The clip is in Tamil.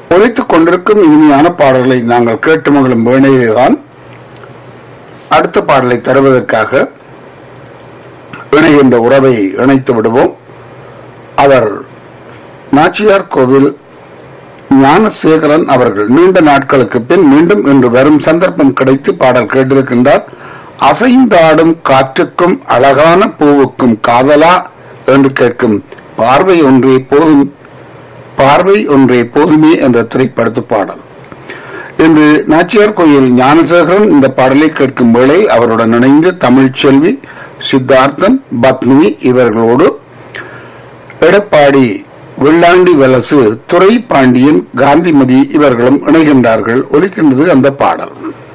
ஒலித்துக் கொண்டிருக்கும் இனிமையான பாடல்களை நாங்கள் கேட்டு மகளும் வேணையில்தான் அடுத்த பாடலை தருவதற்காக இணைகின்ற உறவை இணைத்து விடுவோம் அவர் நாச்சியார் கோவில் ஞானசேகரன் அவர்கள் நீண்ட நாட்களுக்கு பின் மீண்டும் இன்று வரும் சந்தர்ப்பம் கிடைத்து பாடல் கேட்டிருக்கின்றார் அசைந்தாடும் காற்றுக்கும் அழகான பூவுக்கும் காதலா என்று கேட்கும் பார்வை ஒன்றே போதும் பார்வை ஒன்றே போதுமே என்ற திரைப்படத்து பாடல் இன்று நாச்சியார் கோயில் ஞானசேகரன் இந்த பாடலை கேட்கும் வேளை அவருடன் இணைந்து தமிழ்ச்செல்வி சித்தார்த்தன் பத்மினி இவர்களோடு எடப்பாடி வெள்ளாண்டி வலசு துறை பாண்டியன் காந்திமதி இவர்களும் இணைகின்றார்கள் ஒலிக்கின்றது அந்த பாடல்